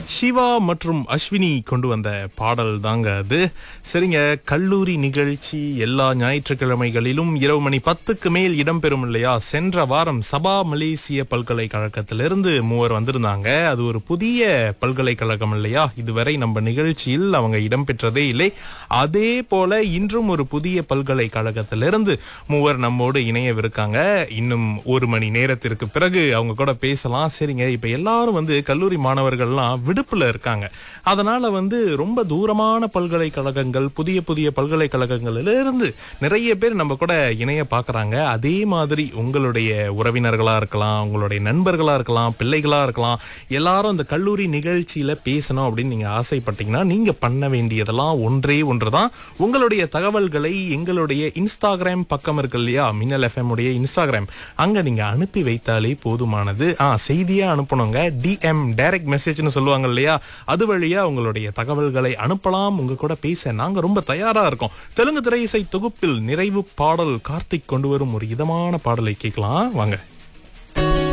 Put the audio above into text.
சிவா மற்றும் அஸ்வினி கொண்டு வந்த பாடல் தாங்க அது சரிங்க கல்லூரி நிகழ்ச்சி எல்லா ஞாயிற்றுக்கிழமைகளிலும் இரவு மணி பத்துக்கு மேல் இடம்பெறும் இல்லையா சென்ற வாரம் சபா மலேசிய பல்கலைக்கழகத்திலிருந்து மூவர் வந்திருந்தாங்க அது ஒரு புதிய பல்கலைக்கழகம் இல்லையா இதுவரை நம்ம நிகழ்ச்சியில் அவங்க இடம்பெற்றதே இல்லை அதே போல இன்றும் ஒரு புதிய பல்கலைக்கழகத்திலிருந்து மூவர் நம்மோடு இணையவிருக்காங்க இன்னும் ஒரு மணி நேரத்திற்கு பிறகு அவங்க கூட பேசலாம் சரிங்க இப்ப எல்லாரும் வந்து கல்லூரி மாணவர்கள்லாம் விடுப்புல இருக்காங்க அதனால வந்து ரொம்ப தூரமான பல்கலைக்கழகங்கள் புதிய புதிய பல்கலைக்கழகங்கள்ல இருந்து நிறைய பேர் நம்ம கூட இணைய பாக்குறாங்க அதே மாதிரி உங்களுடைய உறவினர்களா இருக்கலாம் உங்களுடைய நண்பர்களா இருக்கலாம் பிள்ளைகளா இருக்கலாம் எல்லாரும் இந்த கல்லூரி நிகழ்ச்சியில பேசணும் அப்படின்னு நீங்க ஆசைப்பட்டீங்கன்னா நீங்க பண்ண வேண்டியதெல்லாம் ஒன்றே ஒன்றுதான் உங்களுடைய தகவல்களை எங்களுடைய இன்ஸ்டாகிராம் பக்கம் இருக்கு இல்லையா மின்னல் எஃப்எம் உடைய இன்ஸ்டாகிராம் அங்க நீங்க அனுப்பி வைத்தாலே போதுமானது ஆ செய்தியா அனுப்பணுங்க டிஎம் டைரக்ட் மெசேஜ்னு சொல்லுவாங்க இல்லையா அது வழியா உங்களுடைய தகவல்களை அனுப்பலாம் உங்க கூட பேச நாங்க ரொம்ப தயாரா இருக்கோம் தெலுங்கு திரை இசை தொகுப்பில் நிறைவு பாடல் கார்த்திக் கொண்டு வரும் ஒரு இதமான பாடலை கேட்கலாம் வாங்க